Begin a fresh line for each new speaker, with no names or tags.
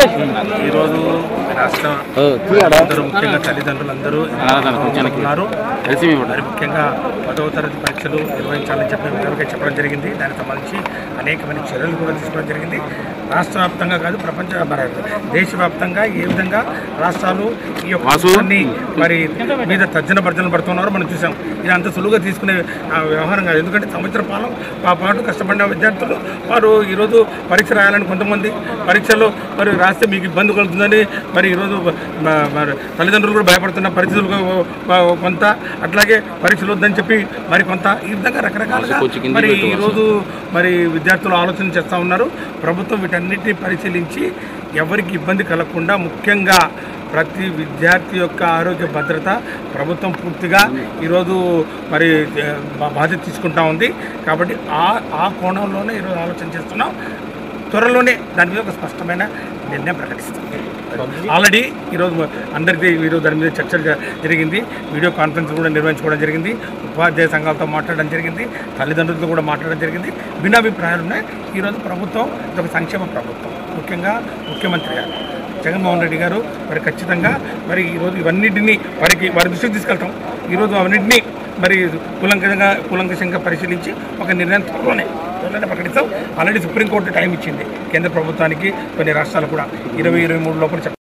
ఈరోజు రాష్ట్ర అందరూ ముఖ్యంగా తల్లిదండ్రులందరూ ఉన్నారు మరి ముఖ్యంగా పదవ తరగతి పరీక్షలు నిర్వహించాలని చెప్పి వివరంగా చెప్పడం జరిగింది దానికి సంబంధించి అనేకమైన చర్యలు కూడా తీసుకోవడం జరిగింది రాష్ట్ర వ్యాప్తంగా కాదు ప్రపంచ మరి దేశవ్యాప్తంగా ఏ విధంగా రాష్ట్రాలు ఈ యొక్క అంశాన్ని మరి మీద తర్జన భర్జన పడుతున్నారు మనం చూసాం ఇది అంత సులువుగా తీసుకునే ఆ, వ్యవహారం కాదు ఎందుకంటే సంవత్సర పాలన పా- పాటు కష్టపడిన విద్యార్థులు వారు ఈరోజు పరీక్ష రాయాలని కొంతమంది పరీక్షలు మరి రాస్తే మీకు ఇబ్బంది కలుగుతుందని మరి ఈరోజు మ- మరి తల్లిదండ్రులు కూడా భయపడుతున్న పరిస్థితులు కొ- కొ- కొంత అట్లాగే పరీక్షలు వద్దని చెప్పి మరి కొంత ఈ విధంగా రకరకాలుగా మరి ఈరోజు మరి విద్యార్థులు ఆలోచన చేస్తూ ఉన్నారు ప్రభుత్వం వీటన్నిటిని పరిశీలించి ఎవరికి ఇబ్బంది కలగకుండా ముఖ్యంగా ప్రతి విద్యార్థి యొక్క ఆరోగ్య భద్రత ప్రభుత్వం పూర్తిగా ఈరోజు మరి ఏ, బా- బాధ్యత తీసుకుంటా ఉంది కాబట్టి ఆ ఆ కోణంలోనే ఈరోజు ఆలోచన చేస్తున్నాం త్వరలోనే దాని మీద ఒక స్పష్టమైన నిర్ణయం ప్రకటిస్తాం ఆల్రెడీ ఈరోజు అందరికీ ఈరోజు దాని మీద చర్చలు జ- జరిగింది వీడియో కాన్ఫరెన్స్ కూడా నిర్వహించుకోవడం జరిగింది ఉపాధ్యాయ సంఘాలతో మాట్లాడడం జరిగింది తల్లిదండ్రులతో కూడా మాట్లాడడం జరిగింది భిన్నాభిప్రాయాలు ఉన్నాయి ఈరోజు ప్రభుత్వం ఇది ఒక సంక్షేమ ప్రభుత్వం ముఖ్యంగా ముఖ్యమంత్రి గారు జగన్మోహన్ రెడ్డి గారు మరి ఖచ్చితంగా మరి ఈరోజు ఇవన్నిటిని వారికి వారి దృష్టికి తీసుకెళ్తాం ఈరోజు అవన్నింటినీ మరి కూలంకషంగా కూలంకషంగా పరిశీలించి ఒక నిర్ణయం త్వరలోనే త్వరలోనే ప్రకటిస్తాం ఆల్రెడీ సుప్రీంకోర్టు టైం ఇచ్చింది కేంద్ర ప్రభుత్వానికి కొన్ని రాష్ట్రాలు కూడా ఇరవై ఇరవై మూడు లోపల చెప్ప